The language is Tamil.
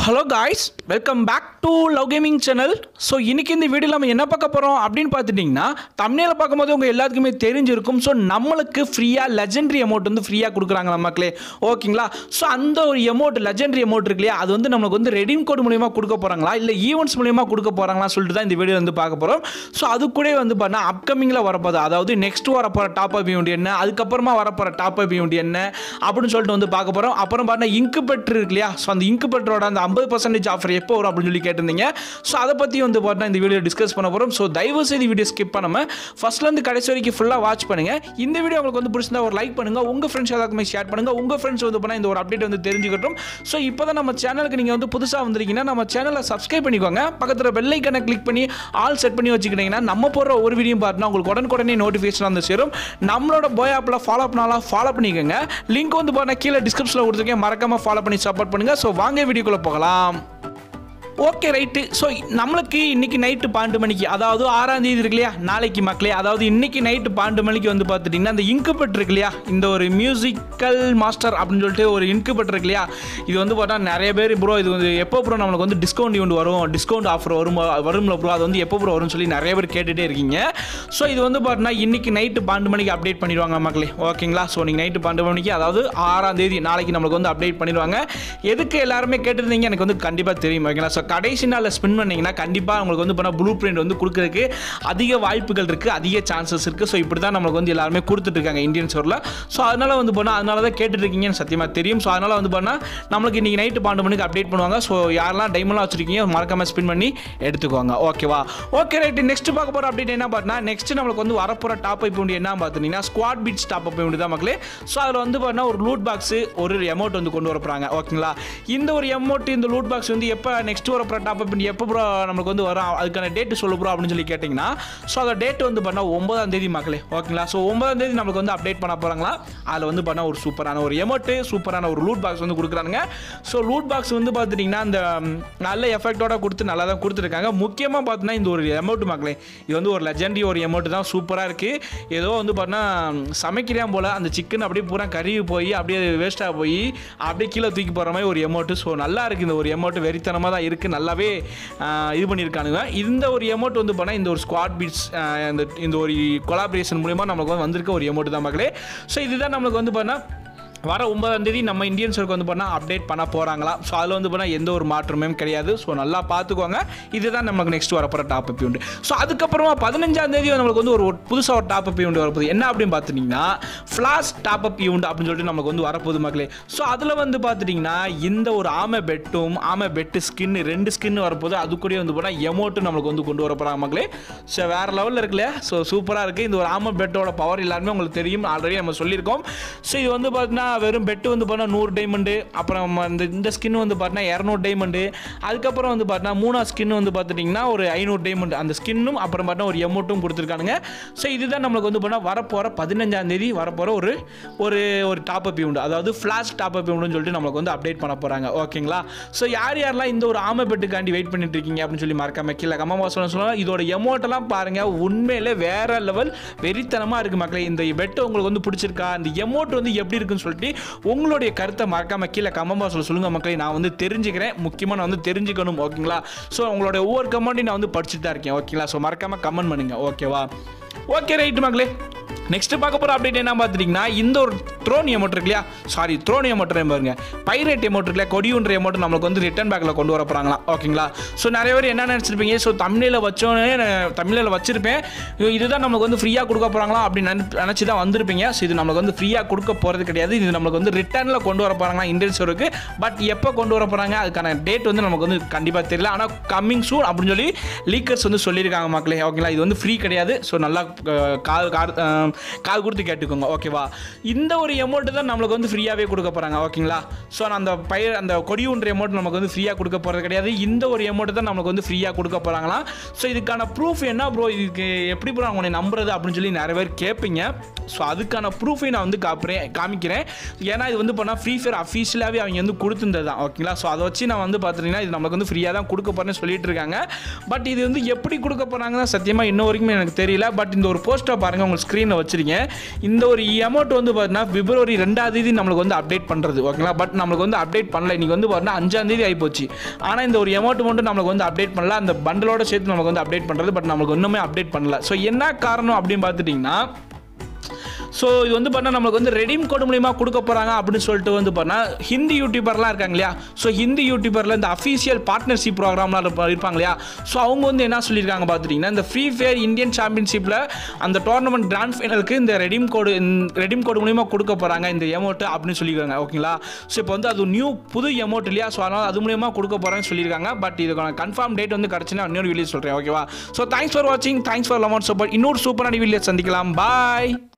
hello guys welcome back to love gaming channel so இன்னைக்கு இந்த வீடியோவில் நம்ம என்ன பார்க்க போகிறோம் அப்படின்னு பார்த்துட்டிங்கன்னா தமிழில் பார்க்கும்போது உங்கள் எல்லாத்துக்குமே தெரிஞ்சிருக்கும் ஸோ நம்மளுக்கு ஃப்ரீயாக லெஜெண்டரி அமௌண்ட் வந்து ஃப்ரீயாக கொடுக்குறாங்க மக்களே ஓகேங்களா ஸோ அந்த ஒரு அமௌண்ட் லெஜெண்டரி அமௌண்ட் இருக்கு இல்லையா அது வந்து நம்மளுக்கு வந்து ரெடீம் கோட் மூலியமாக கொடுக்க போகிறாங்களா இல்லை ஈவெண்ட்ஸ் மூலியமாக கொடுக்க போகிறாங்களா சொல்லிட்டு தான் இந்த வீடியோ வந்து பார்க்க போகிறோம் ஸோ அது கூட வந்து பார்த்தா அப்கமிங்கில் வரப்போகுது அதாவது நெக்ஸ்ட் வரப்போகிற டாப் அப் யூனிட் என்ன அதுக்கப்புறமா வரப்போகிற டாப் அப் யூனிட் என்ன அப்படின்னு சொல்லிட்டு வந்து பார்க்க போகிறோம் அப்புறம் பார்த்தா இங்கு பெட்ரு இருக்கு இல்லையா ஸோ அந்த இங்கு பெட்ரோட அந்த ஐம்பது பர்சன்டேஜ் ஆஃபர் எப்போ வரும் அப்படின்னு சொல்லி கேட்டிருந்தீங்க ஸோ அதை பற்றி வந்து பார்த்தா இந்த வீடியோ டிஸ்கஸ் பண்ண போகிறோம் ஸோ தயவு செய்து வீடியோ ஸ்கிப் பண்ணாமல் ஃபர்ஸ்ட்லேருந்து கடைசி வரைக்கும் ஃபுல்லாக வாட்ச் பண்ணுங்கள் இந்த வீடியோ உங்களுக்கு வந்து பிடிச்சிருந்தா ஒரு லைக் பண்ணுங்கள் உங்கள் ஃப்ரெண்ட்ஸ் எல்லாருக்குமே ஷேர் பண்ணுங்கள் உங்கள் ஃப்ரெண்ட்ஸ் வந்து பண்ணால் இந்த ஒரு அப்டேட் வந்து தெரிஞ்சுக்கட்டும் ஸோ இப்போ தான் நம்ம சேனலுக்கு நீங்கள் வந்து புதுசாக வந்திருக்கீங்கன்னா நம்ம சேனலை சப்ஸ்கிரைப் பண்ணிக்கோங்க பக்கத்தில் பெல் ஐக்கனை கிளிக் பண்ணி ஆல் செட் பண்ணி வச்சுக்கிட்டீங்கன்னா நம்ம போடுற ஒரு வீடியோ பார்த்தா உங்களுக்கு உடனுக்குடனே நோட்டிஃபிகேஷன் வந்து சேரும் நம்மளோட போய் ஆப்பில் ஃபாலோ பண்ணாலும் ஃபாலோ பண்ணிக்கோங்க லிங்க் வந்து பார்த்தா கீழே டிஸ்கிரிப்ஷனில் கொடுத்துருக்கேன் மறக்காமல் ஃபாலோ பண்ணி சப்போர்ட் பண்ணுங்கள் ஸோ வாங்க வீடியோக்குள்ளே போகலாம் ஓகே ரைட்டு ஸோ நம்மளுக்கு இன்னைக்கு நைட்டு பன்னெண்டு மணிக்கு அதாவது ஆறாம் தேதி இருக்கு இல்லையா நாளைக்கு மக்களே அதாவது இன்னைக்கு நைட்டு பன்னெண்டு மணிக்கு வந்து பார்த்துட்டிங்கன்னா அந்த இன்குபெட் இருக்கு இல்லையா இந்த ஒரு மியூசிக்கல் மாஸ்டர் அப்படின்னு சொல்லிட்டு ஒரு இன்குபெட் இருக்கு இல்லையா இது வந்து பார்த்தா நிறைய பேர் ப்ரோ இது வந்து எப்போ ப்ரோ நம்மளுக்கு வந்து டிஸ்கவுண்ட் ஈவெண்ட் வரும் டிஸ்கவுண்ட் ஆஃபர் வரும் வரும்ல ப்ரோ அது வந்து எப்போ ப்ரோ வரும்னு சொல்லி நிறைய பேர் கேட்டுகிட்டே இருக்கீங்க ஸோ இது வந்து பார்த்தீங்கன்னா இன்னைக்கு நைட்டு பன்னெண்டு மணிக்கு அப்டேட் பண்ணிடுவாங்க மக்களே ஓகேங்களா ஸோ நீங்கள் நைட்டு பன்னெண்டு மணிக்கு அதாவது ஆறாம் தேதி நாளைக்கு நம்மளுக்கு வந்து அப்டேட் பண்ணிடுவாங்க எதுக்கு எல்லாருமே கேட்டிருந்தீங்க எனக்கு வந்து கண்டிப்பாக தெரியும் ஓகேங்களா ஸோ கடைசி நாளில் ஸ்பின் பண்ணீங்கன்னா கண்டிப்பாக உங்களுக்கு வந்து பண்ணால் ப்ளூ பிரிண்ட் வந்து கொடுக்கறதுக்கு அதிக வாய்ப்புகள் இருக்குது அதிக சான்சஸ் இருக்குது ஸோ இப்படி தான் நம்மளுக்கு வந்து எல்லாருமே கொடுத்துட்ருக்காங்க இந்தியன் ஸ்டோரில் ஸோ அதனால் வந்து பண்ணால் அதனால தான் கேட்டுட்ருக்கீங்கன்னு சத்தியமாக தெரியும் ஸோ அதனால் வந்து பண்ணால் நம்மளுக்கு இன்றைக்கி நைட்டு பன்னெண்டு மணிக்கு அப்டேட் பண்ணுவாங்க ஸோ யாரெல்லாம் டைமெல்லாம் வச்சுருக்கீங்க மறக்காமல் ஸ்பின் பண்ணி எடுத்துக்கோங்க ஓகேவா ஓகே ரைட்டு நெக்ஸ்ட் பார்க்க போகிற அப்டேட் என்ன பார்த்தா நெக்ஸ்ட் நம்மளுக்கு வந்து வரப்போகிற டாப் அப் வேண்டிய என்ன பார்த்தீங்கன்னா ஸ்குவாட் பீட்ஸ் டாப் அப் வேண்டிய தான் மக்களே ஸோ அதில் வந்து பார்த்தீங்கன்னா ஒரு லூட் பாக்ஸு ஒரு அமௌண்ட் வந்து கொண்டு வர போகிறாங்க ஓகேங்களா இந்த ஒரு அமௌண்ட் இந்த லூட் பாக்ஸ் வந்து எப்போ நெக்ஸ்ட் வரப்போகிற டாப் அப் எப்போ ப்ரோ நம்மளுக்கு வந்து வரும் அதுக்கான டேட்டு சொல்லு ப்ரோ அப்படின்னு சொல்லி கேட்டிங்கன்னா ஸோ அந்த டேட் வந்து பண்ணால் ஒன்பதாம் தேதி மக்களே ஓகேங்களா ஸோ ஒன்பதாம் தேதி நம்மளுக்கு வந்து அப்டேட் பண்ண போகிறாங்களா அதில் வந்து பண்ணால் ஒரு சூப்பரான ஒரு எமௌண்ட்டு சூப்பரான ஒரு லூட் பாக்ஸ் வந்து கொடுக்குறாங்க ஸோ லூட் பாக்ஸ் வந்து பார்த்துட்டிங்கன்னா அந்த ம், நல்ல எஃபெக்டோட கொடுத்து நல்லா தான் கொடுத்துருக்காங்க முக்கியமாக பார்த்தீங்கன்னா இந்த ஒரு எமௌண்ட் மக்களே இது வந்து ஒரு லெஜெண்டரி ஒரு எமௌண்ட் தான் சூப்பராக இருக்குது ஏதோ வந்து பார்த்தீங்கன்னா சமைக்கிறேன் போல் அந்த சிக்கன் அப்படியே பூரா கருவி போய் அப்படியே வேஸ்ட்டாக போய் அப்படியே கீழே தூக்கி போகிற மாதிரி ஒரு எமௌண்ட்டு ஸோ நல்லா இருக்குது இந்த ஒரு எமௌண்ட் வெறித்தனமாக தான் இருக்குது நல்லாவே ஆஹ், இது பண்ணியிருக்கானுங்க இந்த ஒரு எமௌண்ட் வந்து பண்ணால் இந்த ஒரு ஸ்குவாட் பீட்ஸ் இந்த இந்த ஒரு கொலாபரேஷன் மூலிமா நம்மளுக்கு வந்து வந்திருக்க ஒரு எமௌண்ட் தான் மக்களே ஸோ இதுதான் நம்மளுக்கு வந்து பண்ணால் வர ஒன்பதாம் தேதி நம்ம இந்தியன்ஸருக்கு வந்து பண்ணால் அப்டேட் பண்ண போகிறாங்களா ஸோ அதில் வந்து பண்ணால் எந்த ஒரு மாற்றமும் கிடையாது ஸோ நல்லா பார்த்துக்கோங்க இதுதான் நமக்கு நெக்ஸ்ட் வரப்போகிற டாப் அப் உண்டு ஸோ அதுக்கப்புறமா பதினஞ்சாம் தேதி நம்மளுக்கு வந்து ஒரு புதுசாக ஒரு டாப் அப் ஈவெண்ட் வரப்போகுது என்ன அப்படின்னு பார்த்துட்டிங்கன்னா ஃப்ளாஷ் டாப் அப் ஈவெண்ட் அப்படின்னு சொல்லிட்டு நமக்கு வந்து வரப்போகுது மக்களே ஸோ அதில் வந்து பார்த்துட்டிங்கன்னா இந்த ஒரு ஆமை பெட்டும் ஆமை பெட்டு ஸ்கின்னு ரெண்டு ஸ்கின்னு வரப்போகுது அது கூட வந்து போனால் எமௌண்ட்டும் நம்மளுக்கு வந்து கொண்டு வர போகிறாங்க மக்களே ஸோ வேறு லெவலில் இருக்குல்ல ஸோ சூப்பராக இருக்குது இந்த ஒரு ஆமை பெட்டோட பவர் எல்லாருமே உங்களுக்கு தெரியும் ஆல்ரெடி நம்ம சொல்லியிருக்கோம் ஸோ இது வந்து பார்த்தீங்கன்னா வெறும் பெட்டு வந்து பார்த்தீங்கன்னா நூறு டைமண்டு அப்புறம் இந்த இந்த ஸ்கின் வந்து பார்த்தீங்கன்னா இரநூறு டைமண்டு அதுக்கப்புறம் வந்து பார்த்தீங்கன்னா மூணா ஸ்கின் வந்து பார்த்துட்டிங்கன்னா ஒரு ஐநூறு டைமண்ட் அந்த ஸ்கின்னும் அப்புறம் பார்த்தீங்கன்னா ஒரு எமௌண்ட்டும் கொடுத்துருக்கானுங்க ஸோ இதுதான் நம்மளுக்கு வந்து பார்த்தா வரப்போகிற பதினஞ்சாம் தேதி வரப்போகிற ஒரு ஒரு ஒரு டாப் அப் உண்டு அதாவது ஃப்ளாஷ் டாப் அப் உண்டுன்னு சொல்லிட்டு நம்மளுக்கு வந்து அப்டேட் பண்ண போகிறாங்க ஓகேங்களா ஸோ யார் யாரெல்லாம் இந்த ஒரு ஆமை பெட்டுக்காண்டி வெயிட் பண்ணிட்டு இருக்கீங்க அப்படின்னு சொல்லி மறக்காம கீழே கம்மா சொல்ல சொல்லலாம் இதோட எமௌண்ட்டெல்லாம் பாருங்கள் உண்மையிலே வேற லெவல் வெறித்தனமாக இருக்குது மக்களே இந்த பெட்டு உங்களுக்கு வந்து பிடிச்சிருக்கா இந்த எமௌண்ட் வந்து எப்படி இருக்குன்னு சொல்லிட்டு உங்களுடைய கருத்தை மறக்காம கீழே கமெண்ட் பாக்ஸில் சொல்லுங்கள் மக்களே நான் வந்து தெரிஞ்சுக்கிறேன் முக்கியமாக நான் வந்து தெரிஞ்சுக்கணும் ஓகேங்களா ஸோ உங்களுடைய ஒவ்வொரு கமெண்ட்டையும் நான் வந்து படிச்சுட்டு தான் இருக்கேன் ஓகேங்களா ஸோ மறக்காம கமெண்ட் பண்ணுங்க ஓகேவா ஓகே ரைட் மக்களே நெக்ஸ்ட் பார்க்க போகிற அப்டேட் என்ன பார்த்துட்டிங்கன்னா இந்த ஒரு த்ரோன் எமௌண்ட் இருக்கு இல்லையா சாரி த்ரோன் எமௌண்ட் பாருங்க பைரேட் எமௌண்ட் இருக்கு இல்லையா கொடியுன்ற எமௌண்ட் நம்மளுக்கு வந்து ரிட்டர்ன் பேக்கில் கொண்டு வர போகிறாங்களா ஓகேங்களா ஸோ நிறைய பேர் என்ன நினச்சிருப்பீங்க ஸோ தமிழில் வச்சோன்னே நான் தமிழில் வச்சிருப்பேன் ஐயோ, இதுதான் நம்மளுக்கு வந்து ஃப்ரீயாக கொடுக்க போகிறாங்களா அப்படின்னு நினை- நினச்சி தான் வந்திருப்பீங்க ஸோ இது நம்மளுக்கு வந்து ஃப்ரீயாக கொடுக்க போகிறது கிடையாது இது நம்மளுக்கு வந்து ரிட்டர்னில் கொண்டு வர போகிறாங்களா இந்தியன் ஸ்டோருக்கு பட் எப்போ கொண்டு வர போகிறாங்க அதுக்கான டேட் வந்து நமக்கு வந்து கண்டிப்பாக தெரியல ஆனால் கம்மிங் சூன் அப்படின்னு சொல்லி லீக்கர்ஸ் வந்து சொல்லியிருக்காங்க மக்களே ஓகேங்களா இது வந்து ஃப்ரீ கிடையாது ஸோ நல்லா அஹ், காது காது அஹ், காது கொடுத்து கேட்டுக்கோங்க ஓகேவா இந்த ஒரு அமௌண்ட் தான் நம்மளுக்கு வந்து ஃப்ரீயாகவே கொடுக்க போகிறாங்க ஓகேங்களா ஸோ அந்த பயிர் அந்த கொடியுன்ற அமௌண்ட் நமக்கு வந்து ஃப்ரீயாக கொடுக்க போகிறது கிடையாது இந்த ஒரு அமௌண்ட் தான் நமக்கு வந்து ஃப்ரீயாக கொடுக்க போகிறாங்களாம் ஸோ இதுக்கான ப்ரூஃப் என்ன ப்ரோ இதுக்கு எப்படி ப்ரோ அவங்க நம்புறது அப்படின்னு சொல்லி நிறைய பேர் கேட்பீங்க ஸோ அதுக்கான ப்ரூஃபை நான் வந்து காப்புறேன் காமிக்கிறேன் ஏன்னா இது வந்து பண்ணால் ஃப்ரீ ஃபயர் அஃபீஷியலாகவே அவங்க வந்து கொடுத்துருந்தது தான் ஓகேங்களா ஸோ அதை வச்சு நான் வந்து பார்த்துட்டிங்கன்னா இது நமக்கு வந்து ஃப்ரீயாக தான் கொடுக்க போகிறேன்னு சொல்லிட்டு இருக்காங்க பட் இது வந்து எப்படி கொடுக்க போகிறாங்கன்னா சத்தியமாக இன்ன வரைக்கும் எனக்கு தெரியல பட் இந்த ஒரு போஸ்ட்டை பாருங்கள் உங்கள் ஸ்க்ரீனில் வச்சிருக்கேன் இந்த ஒரு அமௌண்ட் வந்து பார்த்தீங்கன்னா பிப்ரவரி ரெண்டாம் தேதி நம்மளுக்கு வந்து அப்டேட் பண்ணுறது ஓகேங்களா பட் நம்மளுக்கு வந்து அப்டேட் பண்ணல இன்றைக்கி வந்து பார்த்தீங்கன்னா அஞ்சாம் தேதி ஆகிப்போச்சு ஆனால் இந்த ஒரு எமௌண்ட் மட்டும் நம்மளுக்கு வந்து அப்டேட் பண்ணல அந்த பண்டலோட சேர்த்து நமக்கு வந்து அப்டேட் பண்ணுறது பட் நம்மளுக்கு இன்னுமே அப்டேட் பண்ணல ஸோ என்ன காரணம் அப்படின்னு பார்த்துட்டிங்கன்னா ஸோ இது வந்து பண்ணால் நம்மளுக்கு வந்து ரெடீம் கோடு மூலியமாக கொடுக்க போகிறாங்க அப்படின்னு சொல்லிட்டு வந்து பண்ணால் ஹிந்தி யூடியூபர்லாம் இருக்காங்க இல்லையா ஸோ ஹிந்தி யூடியூபரில் இந்த அஃபீஷியல் பார்ட்னர்ஷிப் ப்ரோக்ராம்லாம் இருப்பா- இருப்பாங்க இல்லையா ஸோ அவங்க வந்து என்ன சொல்லியிருக்காங்க பார்த்துட்டிங்கன்னா இந்த ஃப்ரீ ஃபயர் இந்தியன் சாம்பியன்ஷிப்பில் அந்த டோர்னமெண்ட் கிராண்ட் ஃபைனலுக்கு இந்த ரெடீம் கோடு ரெடீம் கோடு மூலியமாக கொடுக்க போகிறாங்க இந்த எமௌண்ட் அப்படின்னு சொல்லியிருக்காங்க ஓகேங்களா ஸோ இப்போ வந்து அது நியூ புது எமௌண்ட் இல்லையா ஸோ அதனால் அது மூலியமாக கொடுக்க போகிறாங்கன்னு சொல்லியிருக்காங்க பட் இதுக்கான கன்ஃபார்ம் டேட் வந்து கிடச்சுன்னா இன்னொரு வீடியோ சொல்கிறேன் ஓகேவா ஸோ தேங்க்ஸ் ஃபார் வாட்சிங் தேங்க்ஸ் ஃபார் லமௌண்ட் சப்போர்ட் இன்னொரு சூப்பரான வீடியோ சந்திக்கலாம் பாய்